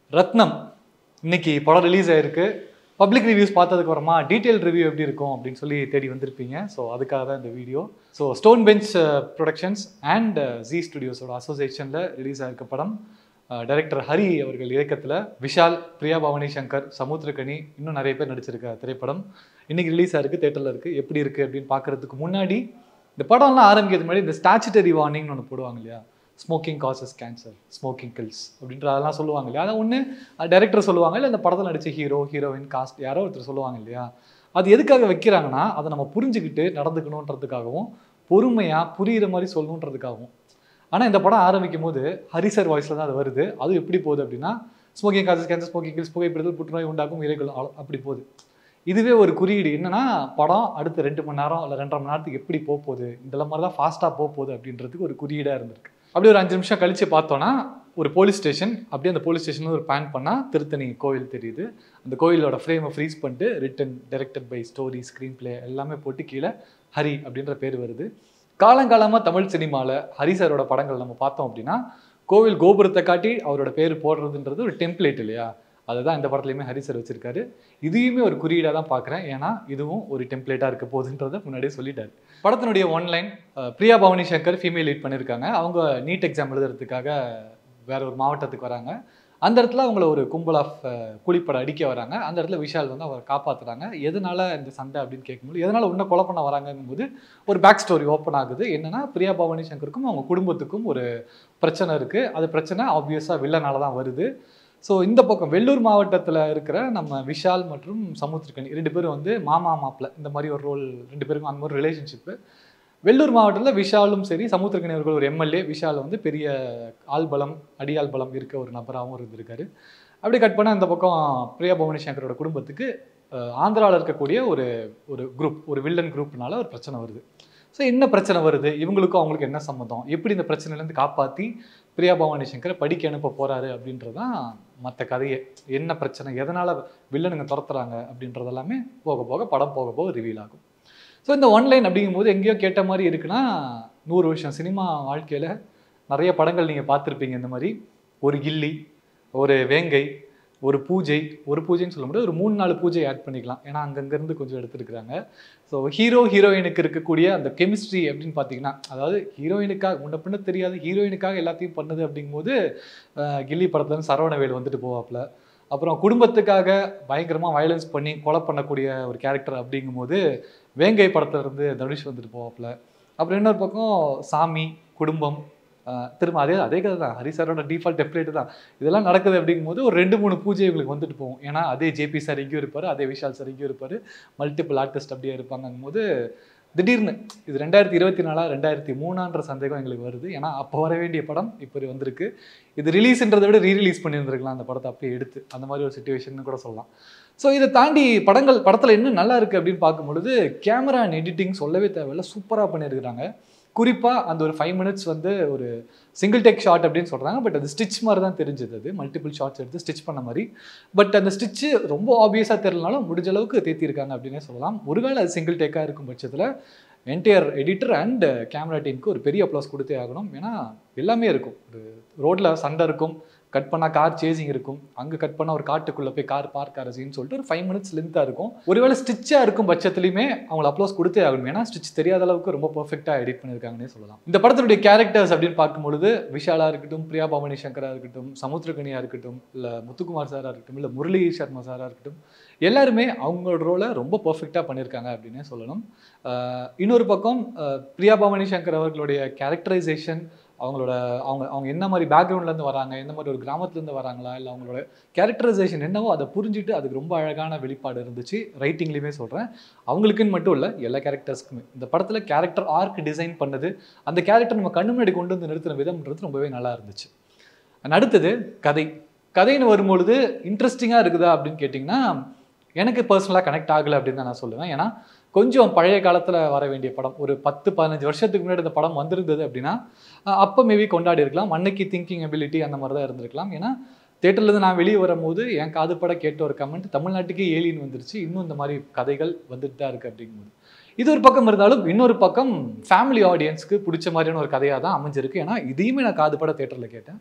ரத்னம் இன்னைக்கு படம் ரிலீஸ் ஆயிருக்கு பப்ளிக் ரிவ்யூஸ் பார்த்ததுக்கு அப்புறமா டீட்டெயில் ரிவ்யூ எப்படி இருக்கும் அப்படின்னு சொல்லி தேடி வந்திருப்பீங்க ஸோ அதுக்காக தான் இந்த video so Stone Bench Productions and G ஸ்டுடியோஸோட அசோசியேஷனில் ரிலீஸ் ஆயிருக்க படம் டைரக்டர் ஹரி அவர்கள் இயக்கத்தில் விஷால் பிரியா பவானி சங்கர் சமுத்திரகனி இன்னும் நிறைய பேர் நடிச்சிருக்க திரைப்படம் இன்னைக்கு ரிலீஸ் ஆயிருக்கு தேட்டரில் இருக்குது எப்படி இருக்குது அப்படின்னு பார்க்கறதுக்கு முன்னாடி இந்த படம்லாம் ஆரம்பிக்கிறது முன்னாடி இந்த ஸ்டாச்சுட்டரி வார்னிங்னு ஒன்று போடுவாங்க இல்லையா smoking causes cancer smoking kills அப்படின்ற அதெல்லாம் சொல்லுவாங்க இல்லையா அதை ஒன்று டைரக்டர் சொல்லுவாங்க இல்லை அந்த படத்தில் நடிச்ச ஹீரோ ஹீரோயின் காஸ்ட் யாரோ ஒருத்தர் சொல்லுவாங்க இல்லையா அது எதுக்காக வைக்கிறாங்கன்னா அதை நம்ம புரிஞ்சுக்கிட்டு நடந்துக்கணுன்றதுக்காகவும் பொறுமையாக புரியிற மாதிரி சொல்லணுன்றதுக்காகவும் ஆனால் இந்த படம் ஆரம்பிக்கும் போது ஹரிசர் வாய்ஸில் தான் அது வருது அது எப்படி போகுது அப்படின்னா smoking causes cancer smoking kills புகைப்பிடித்தல் புற்றுநோய் உண்டாக்கும் இறைகள் அப்படி போகுது இதுவே ஒரு குறியீடு என்னன்னா படம் அடுத்த ரெண்டு மணி நேரம் இல்லை ரெண்டரை மணி நேரத்துக்கு எப்படி போக போகுது இந்த மாதிரி தான் ஃபாஸ்ட்டாக போக போகுது அப்படின்றதுக்கு ஒரு குறியீடாக இருந்திருக்கு அப்படி ஒரு அஞ்சு நிமிஷம் கழிச்சு பார்த்தோன்னா ஒரு போலீஸ் ஸ்டேஷன் அப்படியே அந்த போலீஸ் ஸ்டேஷனில் ஒரு பேன் பண்ணால் திருத்தணி கோவில் தெரியுது அந்த கோயிலோட ஃப்ரேமை ஃப்ரீஸ் பண்ணிட்டு written directed by story screenplay எல்லாமே போட்டு கீழே ஹரி அப்படின்ற பேர் வருது காலங்காலமாக தமிழ் சினிமாவில் ஹரி சாரோட படங்கள் நம்ம பார்த்தோம் அப்படின்னா கோவில் கோபுரத்தை காட்டி அவரோட பேர் போடுறதுன்றது ஒரு டெம்ப்ளேட் இல்லையா அதுதான் இந்த படத்துலையுமே ஹரி சார் வச்சிருக்காரு இதையுமே ஒரு குறியீடாக தான் பார்க்குறேன் ஏன்னா இதுவும் ஒரு டெம்ப்ளேட்டாக இருக்க போகுதுன்றதை முன்னாடியே சொல்லிட்டாரு படத்தினுடைய one line Priya Bhavani Shankar female lead பண்ணியிருக்காங்க அவங்க நீட் எக்ஸாம் எழுதுறதுக்காக வேற ஒரு மாவட்டத்துக்கு வராங்க அந்த இடத்துல அவங்கள ஒரு கும்பல் ஆஃப் கூலிப்பட அடிக்க வராங்க அந்த இடத்துல விஷால் வந்து அவரை காப்பாற்றுறாங்க எதனால இந்த சண்டை அப்படின்னு கேட்கும்போது எதனால உன்ன கொலை பண்ண வராங்கும்போது ஒரு பேக் ஸ்டோரி ஓப்பன் ஆகுது என்னன்னா பிரியா பவானி சங்கருக்கும் அவங்க குடும்பத்துக்கும் ஒரு பிரச்சனை இருக்கு அது பிரச்சனை ஆப்வியஸாக வில்லனால தான் வருது ஸோ இந்த பக்கம் வெள்ளூர் மாவட்டத்தில் இருக்கிற நம்ம விஷால் மற்றும் சமுத்திரக்கனி ரெண்டு பேரும் வந்து மாமா மாப்பிள்ள இந்த மாதிரி ஒரு ரோல் ரெண்டு பேருக்கும் அந்த மாதிரி ரிலேஷன்ஷிப்பு வெள்ளூர் மாவட்டத்தில் விஷாலும் சரி சமுத்திரக்கனி அவர்கள் ஒரு எம்எல்ஏ விஷால் வந்து பெரிய ஆள் பலம் அடியாள் பலம் இருக்க ஒரு நபராகவும் இருந்திருக்காரு அப்படி கட் பண்ண அந்த பக்கம் பிரியா பவானி சங்கரோட குடும்பத்துக்கு ஆந்திராவில் இருக்கக்கூடிய ஒரு ஒரு குரூப் ஒரு வில்லன் குரூப்னால ஒரு பிரச்சனை வருது ஸோ என்ன பிரச்சனை வருது இவங்களுக்கும் அவங்களுக்கு என்ன சம்மந்தம் எப்படி இந்த பிரச்சனையிலேருந்து காப்பாற்றி பிரியா பவானி சங்கரை படிக்க அனுப்ப போகிறாரு அப்படின்றதான் மற்ற கதையே என்ன பிரச்சனை எதனால் வில்லனுங்க துரத்துறாங்க அப்படின்றது எல்லாமே போக போக படம் போக போக ரிவீல் ஆகும் ஸோ இந்த ஒன்லைன் அப்படிங்கும்போது எங்கேயோ கேட்ட மாதிரி இருக்குன்னா நூறு வருஷம் சினிமா வாழ்க்கையில் நிறைய படங்கள் நீங்கள் பார்த்துருப்பீங்க இந்த மாதிரி ஒரு கில்லி ஒரு வேங்கை ஒரு பூஜை ஒரு பூஜைன்னு சொல்ல முடியாது ஒரு மூணு நாலு பூஜை ஆட் பண்ணிக்கலாம் ஏன்னா அங்கங்கேருந்து கொஞ்சம் எடுத்துருக்குறாங்க ஸோ ஹீரோ ஹீரோயினுக்கு இருக்கக்கூடிய அந்த கெமிஸ்ட்ரி அப்படின்னு பார்த்தீங்கன்னா அதாவது ஹீரோயினுக்காக முன்ன பின்ன தெரியாது ஹீரோயினுக்காக எல்லாத்தையும் பண்ணுது அப்படிங்கும்போது கில்லி படத்துலேருந்து சரவணவேல் வந்துட்டு போவாப்புல அப்புறம் குடும்பத்துக்காக பயங்கரமாக வயலன்ஸ் பண்ணி கொலை பண்ணக்கூடிய ஒரு கேரக்டர் அப்படிங்கும்போது வேங்கை படத்துல இருந்து தனுஷ் வந்துட்டு போவாப்புல அப்புறம் இன்னொரு பக்கம் சாமி குடும்பம் திரும்ப அதே அதே கதை தான் ஹரிசாரோட டிஃபால்ட் டெம்ப்ளேட் தான் இதெல்லாம் நடக்குது அப்படிங்கும்போது ஒரு ரெண்டு மூணு பூஜை இவங்களுக்கு வந்துட்டு போகும் ஏன்னா அதே ஜேபி சார் எங்கேயும் இருப்பார் அதே விஷால் சார் எங்கேயும் இருப்பார் மல்டிபிள் ஆர்டிஸ்ட் அப்படியே இருப்பாங்கும் போது திடீர்னு இது ரெண்டாயிரத்தி இருபத்தி நாலா ரெண்டாயிரத்தி மூணான்ற சந்தேகம் எங்களுக்கு வருது ஏன்னா அப்போ வர வேண்டிய படம் இப்போ வந்திருக்கு இது ரிலீஸ்ன்றதை விட ரீ ரிலீஸ் பண்ணியிருந்திருக்கலாம் அந்த படத்தை அப்படியே எடுத்து அந்த மாதிரி ஒரு சுச்சுவேஷன் கூட சொல்லலாம் ஸோ இதை தாண்டி படங்கள் படத்தில் இன்னும் நல்லா இருக்குது அப்படின்னு பார்க்கும்பொழுது கேமரா அண்ட் எடிட்டிங் சொல்லவே தேவையில்ல சூப்பராக பண்ணியிருக்கிறாங்க குறிப்பாக அந்த ஒரு ஃபைவ் மினிட்ஸ் வந்து ஒரு சிங்கிள் டேக் ஷாட் அப்படின்னு சொல்கிறாங்க பட் அது ஸ்டிச் மாதிரி தான் தெரிஞ்சது அது மல்டிபிள் ஷாட்ஸ் எடுத்து ஸ்டிச் பண்ண மாதிரி பட் அந்த ஸ்டிச்சு ரொம்ப ஆப்வியஸாக தெரியலனாலும் முடிஞ்ச அளவுக்கு தேத்திருக்காங்க அப்படின்னே சொல்லலாம் ஒருவேளை அது சிங்கிள் டேக்காக இருக்கும் பட்சத்தில் என்டையர் எடிட்டர் அண்ட் கேமரா டீமுக்கு ஒரு பெரிய அப்ளாஸ் கொடுத்தே ஆகணும் ஏன்னா எல்லாமே இருக்கும் ஒரு ரோட்டில் சண்டை இருக்கும் கட் பண்ணால் கார் சேசிங் இருக்கும் அங்கே கட் பண்ணால் ஒரு காட்டுக்குள்ளே போய் கார் பார்க் அரசின்னு சொல்லிட்டு ஒரு ஃபைவ் மினிட்ஸ் லென்த்தாக இருக்கும் ஒருவேளை ஸ்டிச்சாக இருக்கும் பட்சத்துலையுமே அவங்கள அப்ளோஸ் கொடுத்தே ஆகணும் ஏன்னா ஸ்டிச் தெரியாத அளவுக்கு ரொம்ப பர்ஃபெக்டாக எடிட் பண்ணியிருக்காங்கன்னே சொல்லலாம் இந்த படத்தினுடைய கேரக்டர்ஸ் அப்படின்னு பார்க்கும்பொழுது விஷாலாக இருக்கட்டும் பிரியா பவானி சங்கராக இருக்கட்டும் சமுத்திரகனியாக இருக்கட்டும் இல்லை முத்துக்குமார் சாராக இருக்கட்டும் இல்லை முரளி சர்மா சாராக இருக்கட்டும் எல்லாருமே அவங்களோட ரோலை ரொம்ப பர்ஃபெக்டாக பண்ணியிருக்காங்க அப்படின்னே சொல்லணும் இன்னொரு பக்கம் பிரியா பவானி சங்கர் அவர்களுடைய கேரக்டரைசேஷன் அவங்களோட அவங்க அவங்க என்ன மாதிரி பேக்ரவுண்ட்லேருந்து வராங்க எந்த மாதிரி ஒரு கிராமத்துலேருந்து வராங்களா இல்லை அவங்களோட கேரக்டரைசேஷன் என்னவோ அதை புரிஞ்சுட்டு அதுக்கு ரொம்ப அழகான வெளிப்பாடு இருந்துச்சு ரைட்டிங்லேயுமே சொல்கிறேன் அவங்களுக்குன்னு மட்டும் இல்லை எல்லா கேரக்டர்ஸ்க்குமே இந்த படத்தில் கேரக்டர் ஆர்க் டிசைன் பண்ணது அந்த கேரக்டர் நம்ம கண்ணு முன்னாடி கொண்டு வந்து நிறுத்தின விதம்ன்றது ரொம்பவே நல்லா இருந்துச்சு அடுத்தது கதை கதைன்னு வரும்பொழுது இன்ட்ரெஸ்டிங்காக இருக்குதா அப்படின்னு கேட்டிங்கன்னா எனக்கு பர்சனலாக கனெக்ட் ஆகலை அப்படின்னு தான் நான் சொல்லுவேன் ஏன்னா கொஞ்சம் பழைய காலத்தில் வர வேண்டிய படம் ஒரு பத்து பதினஞ்சு வருஷத்துக்கு முன்னாடி இந்த படம் வந்திருந்தது அப்படின்னா அப்போ மேபி கொண்டாடி இருக்கலாம் அன்னைக்கு திங்கிங் எபிலிட்டி அந்த மாதிரி தான் இருந்திருக்கலாம் ஏன்னா தேட்டர்லேருந்து நான் வெளியே வரும்போது என் காதுப்பட கேட்ட ஒரு கமெண்ட் தமிழ்நாட்டுக்கே ஏலியன் வந்துருச்சு இன்னும் இந்த மாதிரி கதைகள் வந்துட்டு தான் இருக்குது அப்படிங்கும்போது இது ஒரு பக்கம் இருந்தாலும் இன்னொரு பக்கம் ஃபேமிலி ஆடியன்ஸ்க்கு பிடிச்ச மாதிரியான ஒரு கதையாக தான் அமைஞ்சிருக்கு ஏன்னா இதையுமே நான் காதுபட தேட்டரில் கேட்டேன்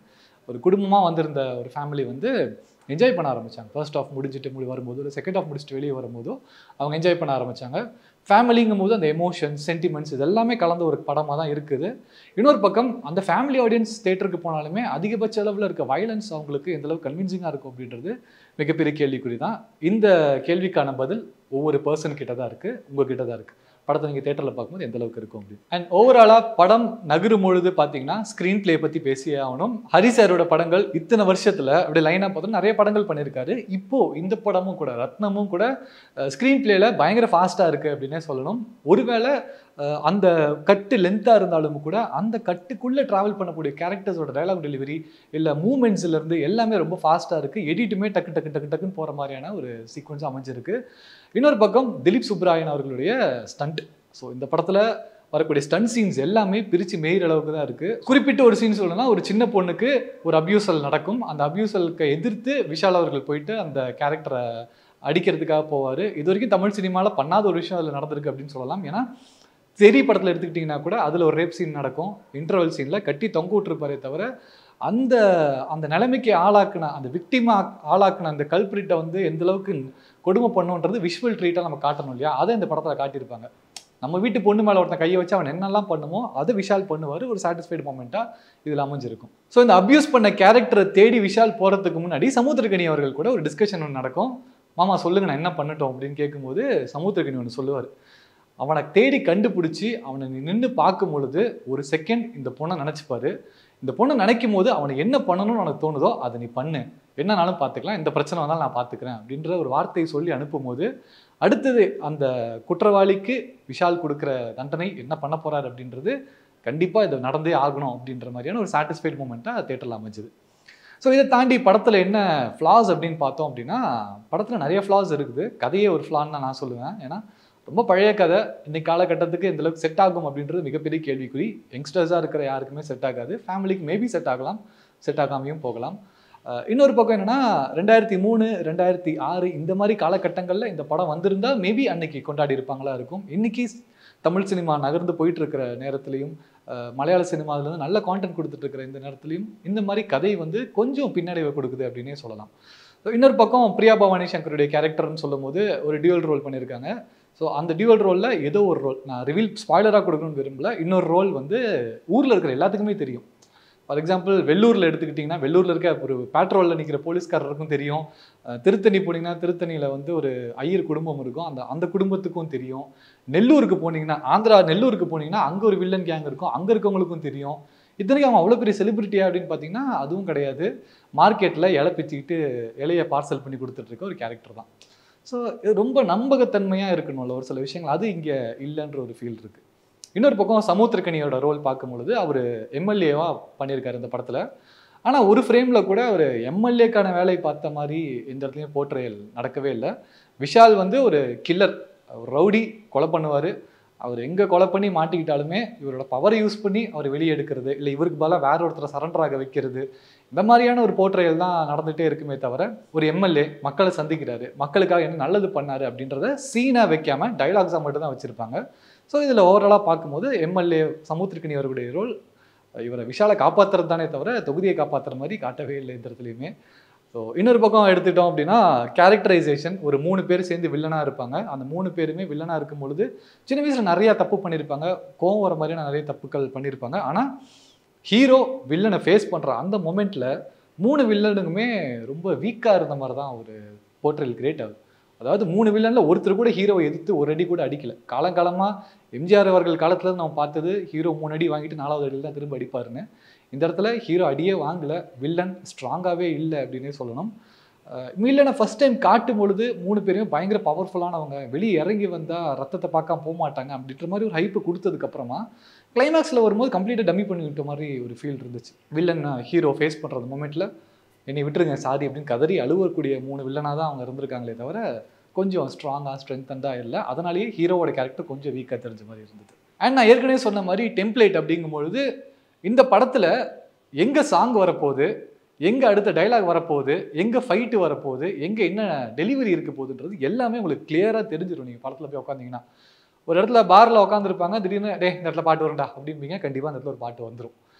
ஒரு குடும்பமாக வந்திருந்த ஒரு ஃபேமிலி வந்து என்ஜாய் பண்ண ஆரம்பிச்சாங்க ஃபர்ஸ்ட் ஆஃப் முடிஞ்சிட்டு முடி வரும்போதோ இல்லை செகண்ட் ஆஃப் முடிச்சுட்டு வெளியே வரும்போதோ அவங்க என்ஜாய் பண்ண ஆரம்பிச்சாங்க ஃபேமிலிங்கும் போது அந்த எமோஷன்ஸ் சென்டிமெண்ட்ஸ் இது எல்லாமே கலந்த ஒரு படமாக தான் இருக்குது இன்னொரு பக்கம் அந்த ஃபேமிலி ஆடியன்ஸ் தேட்டருக்கு போனாலுமே அதிகபட்ச அளவில் இருக்க வயலன்ஸ் அவங்களுக்கு எந்த அளவுக்கு கன்வின்சிங்காக இருக்கும் அப்படின்றது மிகப்பெரிய கேள்விக்குறி தான் இந்த கேள்விக்கான பதில் ஒவ்வொரு பர்சன் கிட்ட தான் இருக்குது உங்ககிட்ட தான் இருக்குது படத்தை நீங்கள் தேட்டரில் பார்க்கும்போது எந்த அளவுக்கு இருக்கும் அப்படின்னு அண்ட் ஓவராலாக படம் நகரும் பொழுது பார்த்தீங்கன்னா ஸ்க்ரீன் ப்ளே பற்றி பேசியே ஆகணும் ஹரி சாரோட படங்கள் இத்தனை வருஷத்தில் அப்படி லைனாக பார்த்தோம் நிறைய படங்கள் பண்ணியிருக்காரு இப்போ இந்த படமும் கூட ரத்னமும் கூட ஸ்க்ரீன் பிளேல பயங்கர ஃபாஸ்ட்டாக இருக்குது அப்படின்னே சொல்லணும் ஒருவேளை அஹ், அந்த கட்டு லென்த்தாக இருந்தாலும் கூட அந்த கட்டுக்குள்ளே ட்ராவல் பண்ணக்கூடிய கேரக்டர்ஸோட டயலாக் டெலிவரி இல்லை மூமெண்ட்ஸ்லேருந்து எல்லாமே ரொம்ப ஃபாஸ்ட்டாக இருக்குது எடிட்டுமே டக்கு டக்கு டக்கு டக்குன்னு போகிற மாதிரியான ஒரு சீக்வன்ஸ் அமைஞ்சிருக்கு இன்னொரு பக்கம் திலீப் சுப்ராயன் அவர்களுடைய ஸ்டண்ட் ஸோ இந்த படத்தில் வரக்கூடிய ஸ்டன் சீன்ஸ் எல்லாமே பிரித்து மேயிற அளவுக்கு தான் இருக்குது குறிப்பிட்ட ஒரு சீன் சொல்லணும்னா ஒரு சின்ன பொண்ணுக்கு ஒரு அபியூசல் நடக்கும் அந்த அபியூசலுக்கு எதிர்த்து விஷால் அவர்கள் போயிட்டு அந்த கேரக்டரை அடிக்கிறதுக்காக போவார் இது வரைக்கும் தமிழ் சினிமாவில் பண்ணாத ஒரு விஷயம் அதில் நடந்திருக்கு அப்படின்னு சொல்லலாம் ஏன்னா தெரி படத்தில் எடுத்துக்கிட்டிங்கன்னா கூட அதில் ஒரு ரேப் சீன் நடக்கும் இன்டர்வல் சீனில் கட்டி தொங்க விட்டுருப்பாரே தவிர அந்த அந்த நிலைமைக்கு ஆளாக்குன அந்த விக்டிமா ஆளாக்குன அந்த கல்பிரிட்டை வந்து எந்த அளவுக்கு கொடுமை பண்ணுன்றது விஷுவல் ட்ரீட்டாக நம்ம காட்டணும் இல்லையா அதை இந்த படத்தில் காட்டியிருப்பாங்க நம்ம வீட்டு பொண்ணு மேலே ஒருத்தன் கையை வச்சு அவன் என்னெல்லாம் பண்ணுமோ அதை விஷால் பண்ணுவார் ஒரு சாட்டிஸ்ஃபைடு மூமெண்ட்டாக இதில் அமைஞ்சிருக்கும் ஸோ இந்த அபியூஸ் பண்ண கேரக்டரை தேடி விஷால் போகிறதுக்கு முன்னாடி சமுத்திரகனி அவர்கள் கூட ஒரு டிஸ்கஷன் ஒன்று நடக்கும் மாமா சொல்லுங்க நான் என்ன பண்ணட்டும் அப்படின்னு கேட்கும்போது சமுத்திரகனி ஒன்று சொல்லுவார் அவனை தேடி கண்டுபிடிச்சி அவனை நீ நின்று பார்க்கும் பொழுது ஒரு செகண்ட் இந்த பொண்ணை நினச்சிப்பாரு இந்த பொண்ணை நினைக்கும் போது அவனுக்கு என்ன பண்ணணும்னு உனக்கு தோணுதோ அதை நீ பண்ணு என்னனாலும் பார்த்துக்கலாம் இந்த பிரச்சனை வந்தாலும் நான் பார்த்துக்கிறேன் அப்படின்ற ஒரு வார்த்தையை சொல்லி அனுப்பும்போது அடுத்தது அந்த குற்றவாளிக்கு விஷால் கொடுக்குற தண்டனை என்ன பண்ண போறாரு அப்படின்றது கண்டிப்பாக இது நடந்தே ஆகணும் அப்படின்ற மாதிரியான ஒரு சாட்டிஸ்ஃபைட் மூமெண்ட்டாக தேட்டரில் அமைஞ்சுது ஸோ இதை தாண்டி படத்தில் என்ன ஃப்ளாஸ் அப்படின்னு பார்த்தோம் அப்படின்னா படத்தில் நிறைய ஃப்ளாஸ் இருக்குது கதையே ஒரு ஃப்ளான்னு தான் நான் சொல்லுவேன் ஏன்னா ரொம்ப பழைய கதை இன்னைக்கு காலகட்டத்துக்கு இந்த அளவுக்கு செட் ஆகும் அப்படின்றது மிகப்பெரிய கேள்விக்குறி யங்ஸ்டர்ஸாக இருக்கிற யாருக்குமே செட் ஆகாது ஃபேமிலிக்கு மேபி செட் ஆகலாம் செட் ஆகாமையும் போகலாம் அஹ் இன்னொரு பக்கம் என்னன்னா ரெண்டாயிரத்தி மூணு ரெண்டாயிரத்தி ஆறு இந்த மாதிரி காலகட்டங்களில் இந்த படம் வந்திருந்தா மேபி அன்னைக்கு கொண்டாடி இருப்பாங்களா இருக்கும் இன்னைக்கு தமிழ் சினிமா நகர்ந்து போயிட்டு இருக்கிற நேரத்துலையும் அஹ் மலையாள சினிமாவிலேருந்து நல்ல கான்டென்ட் கொடுத்துட்டு இருக்கிற இந்த நேரத்துலையும் இந்த மாதிரி கதை வந்து கொஞ்சம் பின்னடைவை கொடுக்குது அப்படின்னே சொல்லலாம் ஸோ இன்னொரு பக்கம் பிரியா பவானி சங்கருடைய கேரக்டர்னு சொல்லும் போது ஒரு டியூவல் ரோல் பண்ணியிருக்காங்க ஸோ அந்த டியூவல் ரோலில் ஏதோ ஒரு ரோல் நான் ரிவீல் ஸ்பாய்லராக கொடுக்கணும்னு விரும்பல இன்னொரு ரோல் வந்து ஊரில் இருக்கிற எல்லாத்துக்குமே தெரியும் ஃபார் எக்ஸாம்பிள் வெள்ளூரில் எடுத்துக்கிட்டிங்கன்னா வெள்ளூரில் இருக்க ஒரு பேட்ரோலில் நிற்கிற போலீஸ்காரருக்கும் தெரியும் அஹ் திருத்தணி போனீங்கன்னா திருத்தணியில் வந்து ஒரு ஐயர் குடும்பம் இருக்கும் அந்த அந்த குடும்பத்துக்கும் தெரியும் நெல்லூருக்கு போனீங்கன்னா ஆந்திரா நெல்லூருக்கு போனீங்கன்னா அங்கே ஒரு வில்லன் கேங் இருக்கும் அங்கே இருக்கவங்களுக்கும் தெரியும் இத்தனைக்கும் அவன் அவ்வளோ பெரிய செலிபிரிட்டியா அப்படின்னு பார்த்தீங்கன்னா அதுவும் கிடையாது மார்க்கெட்டில் இலை பிச்சுக்கிட்டு இலையை பார்சல் பண்ணி கொடுத்துட்டு இருக்க ஒரு கேரக்டர் தான் ஸோ இது ரொம்ப நம்பகத்தன்மையாக இருக்கணும்ல ஒரு சில விஷயங்கள் அது இங்கே இல்லைன்ற ஒரு ஃபீல் இருக்குது இன்னொரு பக்கம் சமுத்திரக்கனியோட ரோல் பார்க்கும் பொழுது அவர் எம்எல்ஏவாக பண்ணியிருக்காரு இந்த படத்தில் ஆனால் ஒரு ஃப்ரேமில் கூட அவர் எம்எல்ஏக்கான வேலை பார்த்த மாதிரி எந்த இடத்துலையும் போர்ட்ரேயல் நடக்கவே இல்லை விஷால் வந்து ஒரு கில்லர் ரவுடி கொலை பண்ணுவார் அவர் எங்கே கொலை பண்ணி மாட்டிக்கிட்டாலுமே இவரோட பவரை யூஸ் பண்ணி அவர் வெளியே எடுக்கிறது இல்லை இவருக்கு பதிலாக வேற ஒருத்தரை சரண்டர் ஆக வைக்கிறது இந்த மாதிரியான ஒரு போர்ட்ரேயல் தான் நடந்துகிட்டே இருக்குமே தவிர ஒரு எம்எல்ஏ மக்களை சந்திக்கிறாரு மக்களுக்காக என்ன நல்லது பண்ணாரு அப்படின்றத சீனாக வைக்காம டைலாக்ஸாக மட்டும் தான் வச்சுருப்பாங்க ஸோ இதில் ஓவராலாக பார்க்கும்போது எம்எல்ஏ சமுத்திரக்கனி அவருடைய ரோல் இவரை விஷாலை காப்பாற்றுறது தானே தவிர தொகுதியை காப்பாற்றுற மாதிரி காட்டவே இல்லை இந்த இடத்துலையுமே ஸோ இன்னொரு பக்கம் எடுத்துட்டோம் அப்படின்னா கேரக்டரைசேஷன் ஒரு மூணு பேர் சேர்ந்து வில்லனாக இருப்பாங்க அந்த மூணு பேருமே வில்லனாக இருக்கும் பொழுது சின்ன வயசில் நிறையா தப்பு பண்ணியிருப்பாங்க கோவம் வர மாதிரியான நிறைய தப்புக்கள் பண்ணியிருப்பாங்க ஆனால் ஹீரோ வில்லனை ஃபேஸ் பண்ணுற அந்த மொமெண்ட்டில் மூணு வில்லனுக்குமே ரொம்ப வீக்காக இருந்த மாதிரி தான் ஒரு போர்ட்ரேல் கிரியேட் ஆகுது அதாவது மூணு வில்லனில் ஒருத்தர் கூட ஹீரோவை எதிர்த்து ஒரு அடி கூட அடிக்கல காலங்காலமாக எம்ஜிஆர் அவர்கள் காலத்தில் நம்ம பார்த்தது ஹீரோ மூணு அடி வாங்கிட்டு நாலாவது அடியில் தான் திரும்ப அடிப்பாருன்னு இந்த இடத்துல ஹீரோ அடியே வாங்கல வில்லன் ஸ்ட்ராங்காகவே இல்லை அப்படின்னே சொல்லணும் வில்லனை ஃபர்ஸ்ட் டைம் காட்டும் பொழுது மூணு பேருமே பயங்கர பவர்ஃபுல்லானவங்க வெளியே இறங்கி வந்தால் ரத்தத்தை பார்க்காம போக மாட்டாங்க அப்படின்ற மாதிரி ஒரு ஹைப்பு கொடுத்ததுக்கப்புறமா கிளைமேக்ஸில் வரும்போது கம்ப்ளீட்டாக டம்மி பண்ணி விட்ட மாதிரி ஒரு ஃபீல் இருந்துச்சு வில்லன் ஹீரோ ஃபேஸ் பண்ணுற அந்த மூமெண்ட்டில் என்னை விட்டுருங்க சாரி அப்படின்னு கதறி அழுவக்கூடிய மூணு வில்லனாக தான் அவங்க இருந்திருக்காங்களே தவிர கொஞ்சம் ஸ்ட்ராங்காக ஸ்ட்ரென்த்தண்டாக இல்லை அதனாலேயே ஹீரோவோட கேரக்டர் கொஞ்சம் வீக்காக தெரிஞ்ச மாதிரி இருந்தது அண்ட் நான் ஏற்கனவே சொன்ன மாதிரி டெம்ப்ளேட் அப்படிங்கும்பொழுது இந்த படத்தில் எங்கே சாங் வரப்போகுது எங்கே அடுத்த டைலாக் வரப்போகுது எங்கே ஃபைட்டு வரப்போகுது எங்கே என்ன டெலிவரி இருக்க போகுதுன்றது எல்லாமே உங்களுக்கு கிளியராக தெரிஞ்சிடும் நீங்கள் படத்தில் போய் உட்காந்தீங்கன்னா ஒரு இடத்துல பாரில் உட்காந்துருப்பாங்க திடீர்னு டே இந்த இடத்துல பாட்டு வரும்டா அப்படிம்பீங்க கண்டிப்பாக அந்த இடத்துல ஒரு பாட்டு வந்துடும்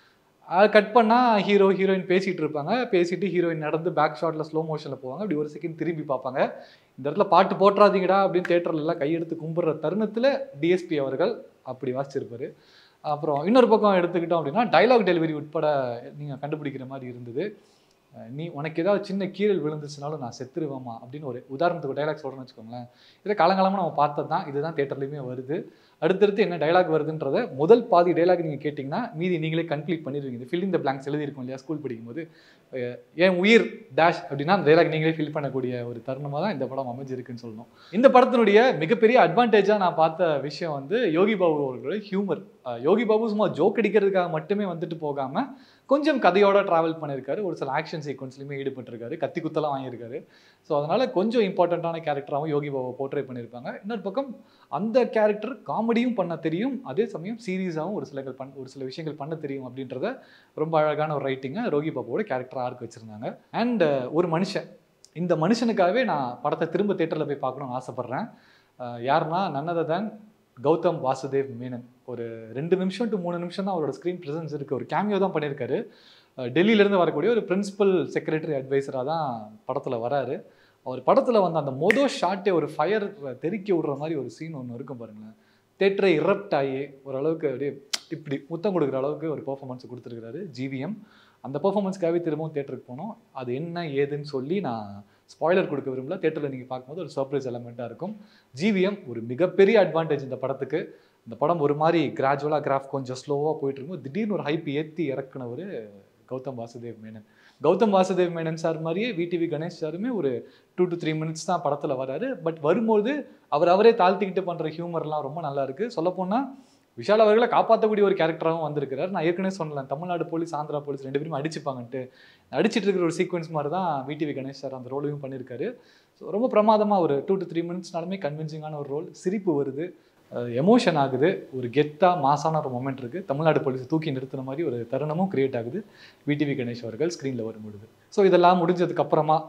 அது கட் பண்ணால் ஹீரோ ஹீரோயின் பேசிகிட்டு இருப்பாங்க பேசிட்டு ஹீரோயின் நடந்து பேக் ஷாட்டில் ஸ்லோ மோஷனில் போவாங்க அப்படி ஒரு செகண்ட் திரும்பி பார்ப்பாங்க இந்த இடத்துல பாட்டு போட்டுறாதீங்கடா அப்படின்னு தேட்டர்ல எல்லாம் கையெடுத்து கும்பிட்ற தருணத்தில் டிஎஸ்பி அவர்கள் அப்படி வாசிச்சிருப்பாரு அப்புறம் இன்னொரு பக்கம் எடுத்துக்கிட்டோம் அப்படின்னா டைலாக் டெலிவரி உட்பட நீங்கள் கண்டுபிடிக்கிற மாதிரி இருந்தது அஹ் நீ உனக்கு ஏதாவது சின்ன கீரல் விழுந்துச்சுனாலும் நான் செத்துருவேமா அப்படின்னு ஒரு உதாரணத்துக்கு டைலாக் சொல்கிறேன்னு வச்சுக்கோங்களேன் இதை காலங்காலமாக நம்ம பார்த்தது தான் இதுதான் தேட்டர்லையுமே வருது அடுத்தடுத்து என்ன டைலாக் வருதுன்றத முதல் பாதி டைலாக் நீங்கள் கேட்டிங்கன்னா மீதி நீங்களே கம்ப்ளீட் பண்ணிடுவீங்க இந்த ஃபில் இந்த பிளாங்க்ஸ் எழுதியிருக்கோம் இல்லையா ஸ்கூல் படிக்கும்போது அஹ் என் உயிர் டேஷ் அப்படின்னா அந்த டைலாக் நீங்களே ஃபில் பண்ணக்கூடிய ஒரு தருணமாக தான் இந்த படம் அமைஞ்சிருக்குன்னு சொல்லணும் இந்த படத்தினுடைய மிகப்பெரிய அட்வான்டேஜாக நான் பார்த்த விஷயம் வந்து யோகி பாபு அவர்களுடைய ஹியூமர் யோகி பாபு சும்மா ஜோக் அடிக்கிறதுக்காக மட்டுமே வந்துட்டு போகாமல் கொஞ்சம் கதையோட ட்ராவல் பண்ணியிருக்காரு ஒரு சில ஆக்ஷன் சீக்வன்ஸ்லையுமே ஈடுபட்டிருக்காரு கத்தி குத்தலாம் வாங்கியிருக்காரு ஸோ அதனால கொஞ்சம் இம்பார்ட்டண்ட்டான கேரக்டராகவும் யோகி பாபு போர்ட்ரே பண்ணியிருப்பாங்க இன்னொரு பக்கம் அந்த கேரக்டர் காமெடியும் பண்ண தெரியும் அதே சமயம் சீரியஸாகவும் ஒரு சில பண் ஒரு சில விஷயங்கள் பண்ண தெரியும் அப்படின்றத ரொம்ப அழகான ஒரு ரைட்டிங்கை ரோகி பாபுவோட கேரக்டர் ஆர்க் வச்சுருந்தாங்க அண்ட் ஒரு மனுஷன் இந்த மனுஷனுக்காகவே நான் படத்தை திரும்ப தேட்டரில் போய் பார்க்கணும்னு ஆசைப்பட்றேன் அஹ் யாருன்னா நன்னதை தான் கௌதம் வாசுதேவ் மேனன் ஒரு ரெண்டு நிமிஷம் டு மூணு நிமிஷம் தான் அவரோட ஸ்க்ரீன் ப்ரெசன்ஸ் இருக்குது ஒரு கேமியோ தான் பண்ணியிருக்காரு அஹ் டெல்லியிலேருந்து வரக்கூடிய ஒரு பிரின்சிபல் செக்ரட்டரி அட்வைசராக தான் படத்தில் வராரு அவர் படத்தில் வந்த அந்த மொதோ ஷாட்டே ஒரு ஃபயர் தெறிக்க விடுற மாதிரி ஒரு சீன் ஒன்று இருக்கும் பாருங்களேன் தேட்டரை இரப்ட் ஆகி ஓரளவுக்கு அப்படியே இப்படி முத்தம் கொடுக்குற அளவுக்கு ஒரு பெர்ஃபார்மன்ஸ் கொடுத்துருக்காரு ஜிவிஎம் அந்த பெர்ஃபார்மன்ஸ்க்காகவே திரும்பவும் தேட்டருக்கு போனோம் அது என்ன ஏதுன்னு சொல்லி நான் ஸ்பாய்லர் கொடுக்க விரும்பல தேட்டரில் நீங்கள் பார்க்கும்போது ஒரு சர்ப்ரைஸ் எலமெண்ட்டாக இருக்கும் ஜிவிஎம் ஒரு மிகப்பெரிய அட்வான்டேஜ் இந்த படத்துக்கு இந்த படம் ஒரு மாதிரி கிராஜுவலாக கிராஃப் கொஞ்சம் ஸ்லோவாக போயிட்டு இருக்கும் திடீர்னு ஒரு ஹைப் ஏற்றி இறக்குனவர் கௌதம் வாசுதேவ் மேனன் கௌதம் வாசுதேவ் மேனன் சார் மாதிரியே விடிவி கணேஷ் சாருமே ஒரு டூ டு த்ரீ மினிட்ஸ் தான் படத்தில் வராரு பட் வரும்போது அவர் அவரே தாழ்த்திக்கிட்டு பண்ணுற ஹியூமர்லாம் ரொம்ப நல்லா இருக்குது சொல்லப்போனால் விஷால் அவர்களை காப்பாற்றக்கூடிய ஒரு கேரக்டராகவும் வந்திருக்கிறார் நான் ஏற்கனவே சொன்னேன் தமிழ்நாடு போலீஸ் ஆந்திரா போலீஸ் ரெண்டு பேரும் அடிச்சுப்பாங்கன்ட்டு அடிச்சிட்டு இருக்கிற ஒரு சீக்வன்ஸ் மாதிரி தான் விடிவி கணேஷ் சார் அந்த ரோலையும் பண்ணியிருக்காரு ஸோ ரொம்ப பிரமாதமாக ஒரு டூ டு த்ரீ மினிட்ஸ்னாலுமே கன்வின்சிங்கான ஒரு ரோல் சிரிப்பு வருது எமோஷன் ஆகுது ஒரு கெத்தா மாசான ஒரு மொமெண்ட் இருக்குது தமிழ்நாடு போலீஸ் தூக்கி நிறுத்தின மாதிரி ஒரு தருணமும் கிரியேட் ஆகுது விடிவி கணேஷ் அவர்கள் ஸ்க்ரீனில் வரும்பொழுது ஸோ இதெல்லாம் முடிஞ்சதுக்கு அப்புறமா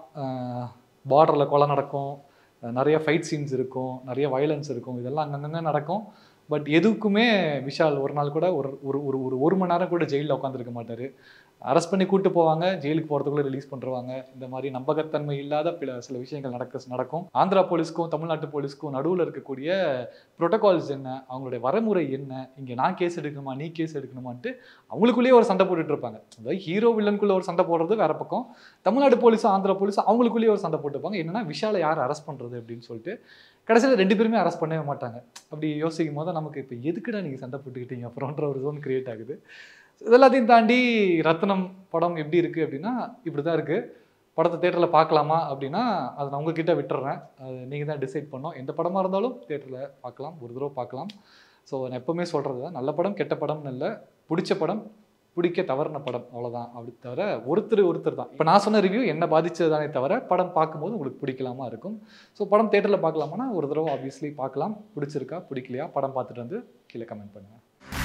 பார்டரில் கொலை நடக்கும் அஹ் நிறைய ஃபைட் சீன்ஸ் இருக்கும் நிறைய வயலன்ஸ் இருக்கும் இதெல்லாம் அங்கங்கே நடக்கும் பட் எதுக்குமே விஷால் ஒரு நாள் கூட ஒரு ஒரு ஒரு ஒரு ஒரு மணி நேரம் கூட ஜெயிலில் உட்காந்துருக்க மாட்டார் அரெஸ்ட் பண்ணி கூட்டு போவாங்க ஜெயிலுக்கு போகிறதுக்குள்ள ரிலீஸ் பண்ணுறாங்க இந்த மாதிரி நம்பகத்தன்மை இல்லாத பில சில விஷயங்கள் நடக்க நடக்கும் ஆந்திரா போலீஸ்க்கும் தமிழ்நாட்டு போலீஸ்க்கும் நடுவில் இருக்கக்கூடிய ப்ரோட்டோகால்ஸ் என்ன அவங்களுடைய வரமுறை என்ன இங்கே நான் கேஸ் எடுக்கணுமா நீ கேஸ் எடுக்கணுமான்ட்டு அவங்களுக்குள்ளேயே ஒரு சண்டை போட்டுட்டு இருப்பாங்க அதாவது ஹீரோ வில்லனுக்குள்ள ஒரு சண்டை போடுறது வேற பக்கம் தமிழ்நாடு போலீஸும் ஆந்திரா போலீஸும் அவங்களுக்குள்ளேயே ஒரு சண்டை போட்டுப்பாங்க என்னன்னா விஷாலை யார் அரெஸ்ட் பண்ணுறது அப்படின்னு சொல்லிட்டு கடைசியில் ரெண்டு பேருமே அரெஸ்ட் பண்ணவே மாட்டாங்க அப்படி யோசிக்கும் போது நமக்கு இப்போ எதுக்குடா நீங்கள் சண்டை போட்டுக்கிட்டீங்க அப்புறம்ன்ற ஒரு ஜோன் கிரியேட் ஆகுது இதெல்லாத்தையும் தாண்டி ரத்னம் படம் எப்படி இருக்குது அப்படின்னா இப்படி தான் இருக்குது படத்தை தேட்டரில் பார்க்கலாமா அப்படின்னா அதை நான் உங்ககிட்ட விட்டுறேன் அது நீங்கள் தான் டிசைட் பண்ணோம் எந்த படமாக இருந்தாலும் தேட்டரில் பார்க்கலாம் ஒரு தடவை பார்க்கலாம் ஸோ நான் எப்போவுமே சொல்கிறது தான் நல்ல படம் கெட்ட படம்னு இல்லை பிடிச்ச படம் பிடிக்க தவறின படம் அவ்வளோதான் அப்படி தவிர ஒருத்தர் ஒருத்தர் தான் இப்போ நான் சொன்ன ரிவ்யூ என்ன பாதிச்சது தானே தவிர படம் பார்க்கும்போது உங்களுக்கு பிடிக்கலாமா இருக்கும் ஸோ படம் தேட்டரில் பார்க்கலாமான்னா ஒரு தடவை ஆப்வியஸ்லி பார்க்கலாம் பிடிச்சிருக்கா பிடிக்கலையா படம் பார்த்துட்டு வந்து கீழே கமெண்ட் பண்ணுங்கள்